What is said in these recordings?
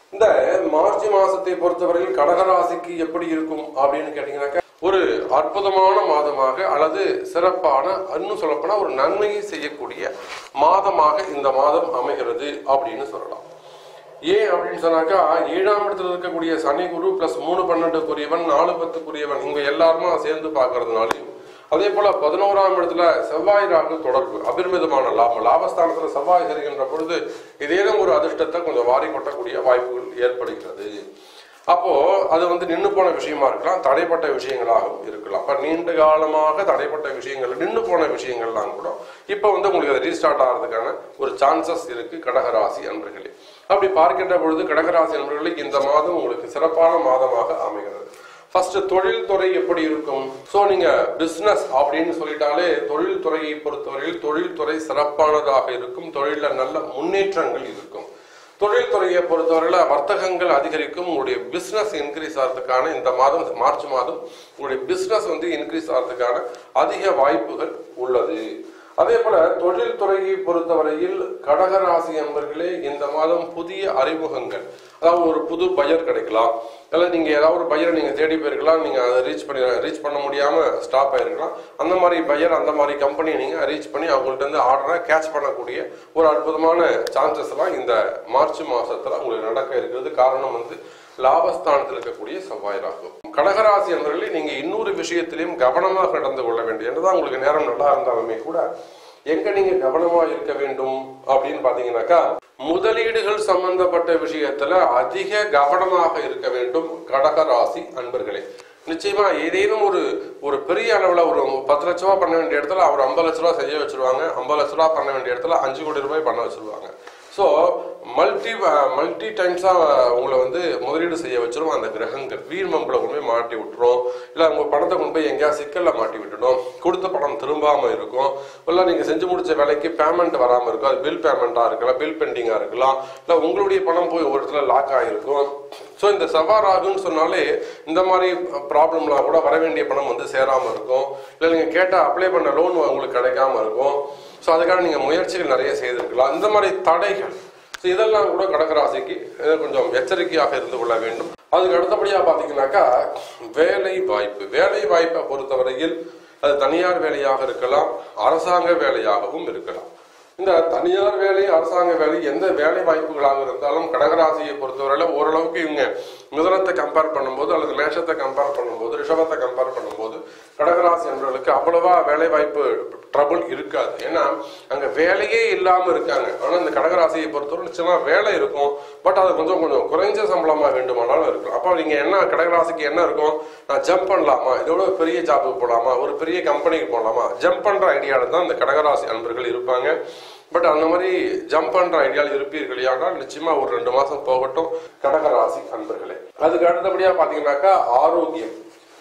இந்த மார்ச் மாசத்தை பொறுத்தவரையில் கடகராசிக்கு எப்படி இருக்கும் அப்படின்னு கேட்டீங்கன்னாக்கா ஒரு அற்புதமான மாதமாக அல்லது சிறப்பான இன்னும் சொல்லப்போனா ஒரு நன்மையை செய்யக்கூடிய மாதமாக இந்த மாதம் அமைகிறது அப்படின்னு சொல்லலாம் ஏன் அப்படின்னு சொன்னாக்கா ஏழாம் இடத்துல இருக்கக்கூடிய சனி குரு பிளஸ் மூணு பன்னெண்டுக்குரியவன் நாலு பத்துக்குரியவன் இவங்க எல்லாருமா சேர்ந்து பார்க்கறதுனாலையும் அதே போல பதினோராம் இடத்துல செவ்வாய் ராகு தொடர்பு அபிர்மிதமான லாபம் லாபஸ்தானத்துல செவ்வாய் சரிகின்ற பொழுது ஏதேனும் ஒரு அதிர்ஷ்டத்தை கொஞ்சம் வாரி கொட்டக்கூடிய வாய்ப்புகள் ஏற்படுகிறது அப்போ அது வந்து நின்று போன விஷயமா இருக்கலாம் தடைப்பட்ட விஷயங்களாகவும் இருக்கலாம் அப்ப நீண்ட காலமாக தடைப்பட்ட விஷயங்கள் நின்று போன விஷயங்கள்லாம் கூட இப்போ வந்து உங்களுக்கு அது ரீஸ்டார்ட் ஆகிறதுக்கான ஒரு சான்சஸ் இருக்கு கடகராசி அன்பர்களே அப்படி பார்க்கின்ற பொழுது கடகராசி அன்பர்களுக்கு இந்த மாதம் உங்களுக்கு சிறப்பான மாதமாக அமைகிறது ஃபர்ஸ்ட் தொழில் துறை எப்படி இருக்கும் ஸோ நீங்க பிசினஸ் அப்படின்னு சொல்லிட்டாலே தொழில் துறையை பொறுத்தவரையில் தொழில் துறை சிறப்பானதாக இருக்கும் தொழில நல்ல முன்னேற்றங்கள் இருக்கும் தொழில் துறையை பொறுத்தவரையில வர்த்தகங்கள் அதிகரிக்கும் உங்களுடைய பிசினஸ் இன்க்ரீஸ் ஆகிறதுக்கான இந்த மாதம் மார்ச் மாதம் உங்களுடைய பிசினஸ் வந்து இன்க்ரீஸ் ஆகிறதுக்கான அதிக வாய்ப்புகள் உள்ளது அதே போல தொழில் துறையை பொறுத்தவரையில் கடகராசி அன்பர்களே இந்த மாதம் புதிய அறிமுகங்கள் அதாவது ஒரு புது பையர் கிடைக்கலாம் அல்லது நீங்க ஏதாவது ஒரு பையரை நீங்க தேடி போயிருக்கலாம் நீங்க அதை ரீச் பண்ணி ரீச் பண்ண முடியாம ஸ்டாப் ஆயிருக்கலாம் அந்த மாதிரி பையர் அந்த மாதிரி கம்பெனியை நீங்க ரீச் பண்ணி அவங்கள்ட்ட இருந்து ஆர்டரை கேட்ச் பண்ணக்கூடிய ஒரு அற்புதமான சான்சஸ் எல்லாம் இந்த மார்ச் மாசத்துல உங்களுக்கு நடக்க இருக்கிறது காரணம் வந்து லாபஸ்தானத்தில் இருக்கக்கூடிய செவ்வாய் ராகு கடகராசி என்பவர்களே நீங்க இன்னொரு விஷயத்திலையும் கவனமாக நடந்து கொள்ள வேண்டும் என்னதான் உங்களுக்கு நேரம் நல்லா இருந்தாலுமே கூட எங்க நீங்க கவனமா இருக்க வேண்டும் அப்படின்னு பாத்தீங்கன்னாக்கா முதலீடுகள் சம்பந்தப்பட்ட விஷயத்துல அதிக கவனமாக இருக்க வேண்டும் கடகராசி அன்பர்களே நிச்சயமா ஏதேனும் ஒரு ஒரு பெரிய அளவுல ஒரு பத்து லட்ச ரூபா பண்ண வேண்டிய இடத்துல அவர் ஐம்பது லட்ச ரூபா செய்ய வச்சிருவாங்க ஐம்பது லட்ச ரூபா பண்ண வேண்டிய இடத்துல அஞ்சு கோடி ரூபாய் பண்ண வச்சிருவாங்க ஸோ மல்டி மல்டி டைம்ஸாக உங்களை வந்து முதலீடு செய்ய வச்சிரும் அந்த கிரகங்கள் வீண் மம்பளை கொண்டு போய் மாட்டி விட்டுரும் இல்லை உங்க பணத்தை கொண்டு போய் எங்கேயா சிக்கல்ல மாட்டி விட்டுடும் கொடுத்த பணம் திரும்பாம இருக்கும் இல்லை நீங்க செஞ்சு முடிச்ச வேலைக்கு பேமெண்ட் வராம இருக்கும் அது பில் பேமெண்ட்டாக இருக்கலாம் பில் பெண்டிங்காக இருக்கலாம் இல்லை உங்களுடைய பணம் போய் ஒரு இடத்துல லாக் ஆகிருக்கும் ஸோ இந்த சவாராகுன்னு சொன்னாலே இந்த மாதிரி ப்ராப்ளம்லாம் கூட வர வேண்டிய பணம் வந்து சேராம இருக்கும் இல்லை நீங்க கேட்ட அப்ளை பண்ண லோன் உங்களுக்கு கிடைக்காம இருக்கும் ஸோ அதுக்காக நீங்க முயற்சிகள் நிறைய செய்திருக்கலாம் இந்த மாதிரி தடைகள் ஸோ இதெல்லாம் கூட கடகராசிக்கு அஹ், கொஞ்சம் எச்சரிக்கையாக இருந்து கொள்ள வேண்டும் அதுக்கு அடுத்தபடியாக பார்த்தீங்கன்னாக்கா வேலை வாய்ப்பு வேலை வாய்ப்பை பொறுத்தவரையில் அது தனியார் வேலையாக இருக்கலாம் அரசாங்க வேலையாகவும் இருக்கலாம் இந்த தனியார் வேலை அரசாங்க வேலை எந்த வேலை வாய்ப்புகளாக இருந்தாலும் கடகராசியை பொறுத்தவரையில ஓரளவுக்கு இவங்க மிதனத்தை கம்பேர் பண்ணும்போது அல்லது மேஷத்தை கம்பேர் பண்ணும்போது ரிஷபத்தை கம்பேர் பண்ணும்போது கடகராசி என்பவர்களுக்கு அவ்வளவா வேலை வாய்ப்பு ட்ரபுள் இருக்காது ஏன்னா அங்க வேலையே இல்லாம இருக்காங்க ஆனா இந்த கடகராசியை பொறுத்தவரை நிச்சயமா வேலை இருக்கும் பட் அது கொஞ்சம் கொஞ்சம் குறைஞ்ச சம்பளமா வேண்டுமானாலும் இருக்கும் அப்போ நீங்க என்ன கடகராசிக்கு என்ன இருக்கும் நான் ஜம்ப் பண்ணலாமா இதோட பெரிய ஜாபுக்கு போகலாமா ஒரு பெரிய கம்பெனிக்கு போகலாமா ஜம்ப் பண்ற ஐடியாவில் தான் இந்த கடகராசி அன்பர்கள் இருப்பாங்க பட் அந்த மாதிரி ஜம்ப் பண்ற ஐடியாவில் இருப்பீர்கள் ஆனால் நிச்சயமா ஒரு ரெண்டு மாசம் போகட்டும் கடகராசி அன்பர்களே அதுக்கு அடுத்தபடியா பாத்தீங்கன்னாக்கா ஆரோக்கியம்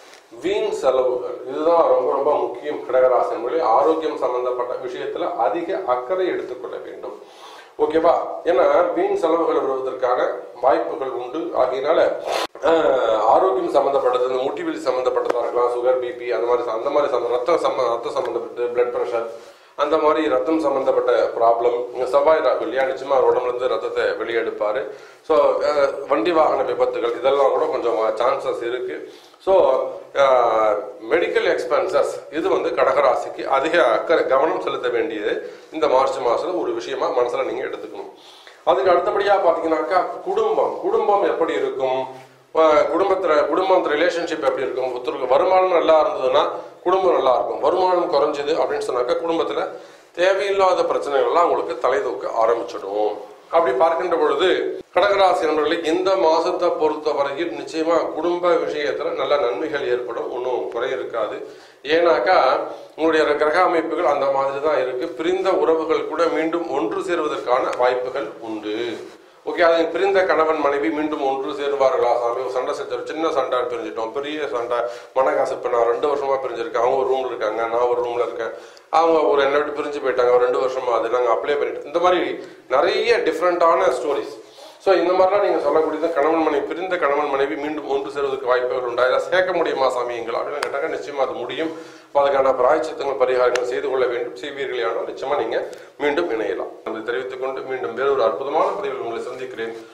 வீண் செலவுகள் இதுதான் ரொம்ப ரொம்ப முக்கியம் கடகராசி என்பதில் ஆரோக்கியம் சம்பந்தப்பட்ட விஷயத்துல அதிக அக்கறை எடுத்துக்கொள்ள வேண்டும் ஓகேவா ஏன்னா வீண் செலவுகள் வருவதற்கான வாய்ப்புகள் உண்டு ஆகையினால ஆஹ், ஆரோக்கியம் சம்பந்தப்பட்டது இந்த முட்டி வலி சம்பந்தப்பட்டதா இருக்கலாம் சுகர் பிபி அந்த மாதிரி அந்த மாதிரி சம்ம- ரத்த சம்ம ரத்த சம்பந்தப்பட்டு பிளட் ப்ரெஷர் அந்த மாதிரி ரத்தம் சம்பந்தப்பட்ட ப்ராப்ளம் செவ்வாய் ராகு இல்லையா நிச்சயமா அவர் உடம்புல இருந்து ரத்தத்தை வெளியெடுப்பாரு ஸோ வண்டி வாகன விபத்துகள் இதெல்லாம் கூட கொஞ்சம் சான்சஸ் இருக்கு ஸோ மெடிக்கல் எக்ஸ்பென்சஸ் இது வந்து கடகராசிக்கு அதிக அக்கறை கவனம் செலுத்த வேண்டியது இந்த மார்ச் மாசம் ஒரு விஷயமா மனசுல நீங்க எடுத்துக்கணும் அதுக்கு அடுத்தபடியா பாத்தீங்கன்னாக்கா குடும்பம் குடும்பம் எப்படி இருக்கும் அஹ் குடும்பத்துல குடும்பம் ரிலேஷன்ஷிப் எப்படி இருக்கும் ஒருத்தருக்கு வருமானம் நல்லா இருந்ததுன்னா குடும்பம் நல்லா இருக்கும் வருமானம் குறைஞ்சது அப்படின்னு சொன்னாக்கா குடும்பத்துல தேவையில்லாத பிரச்சனைகள்லாம் உங்களுக்கு தலை தூக்க ஆரம்பிச்சிடும் அப்படி பார்க்கின்ற பொழுது கடகராசி நண்பர்களுக்கு இந்த மாசத்தை பொறுத்த வரையில் நிச்சயமா குடும்ப விஷயத்துல நல்ல நன்மைகள் ஏற்படும் ஒன்றும் குறை இருக்காது ஏன்னாக்கா உங்களுடைய கிரக அமைப்புகள் அந்த மாதிரி தான் இருக்கு பிரிந்த உறவுகள் கூட மீண்டும் ஒன்று சேருவதற்கான வாய்ப்புகள் உண்டு ஓகே அது பிரிந்த கணவன் மனைவி மீண்டும் ஒன்று சேருவார்களா சாமி ஒரு சண்டை செஞ்சோம் சின்ன சண்டை பிரிஞ்சிட்டோம் பெரிய சண்டை மனகாசு இப்போ நான் ரெண்டு வருஷமா பிரிஞ்சிருக்கேன் அவங்க ஒரு ரூம்ல இருக்காங்க நான் ஒரு ரூம்ல இருக்கேன் அவங்க ஒரு என்னை விட்டு பிரிஞ்சு போயிட்டாங்க ஒரு ரெண்டு வருஷமா அது நாங்கள் அப்ளை பண்ணிட்டோம் இந்த மாதிரி நிறைய டிஃப்ரெண்டான ஸ்டோரிஸ் ஸோ இந்த மாதிரிலாம் நீங்கள் சொல்லக்கூடியது கணவன் மனைவி பிரிந்த கணவன் மனைவி மீண்டும் ஒன்று சேருவதற்கு வாய்ப்புகள் உண்டா இதை சேர்க்க முடியுமா சாமி எங்கள் அப்படின்னு கேட்டாங்க நிச்சயமா அது முடியும் அப்ப அதுக்கான பிராய்ச்சித்தங்கள் பரிகாரங்கள் செய்து கொள்ள வேண்டும் செய்வீர்களே ஆனால் நிச்சயமா நீங்க மீண்டும் இணையலாம் அதை தெரிவித்துக் கொண்டு மீண்டும் வேறொரு அற்புதமான பதிவில் உங்களை சந்திக்கிறேன்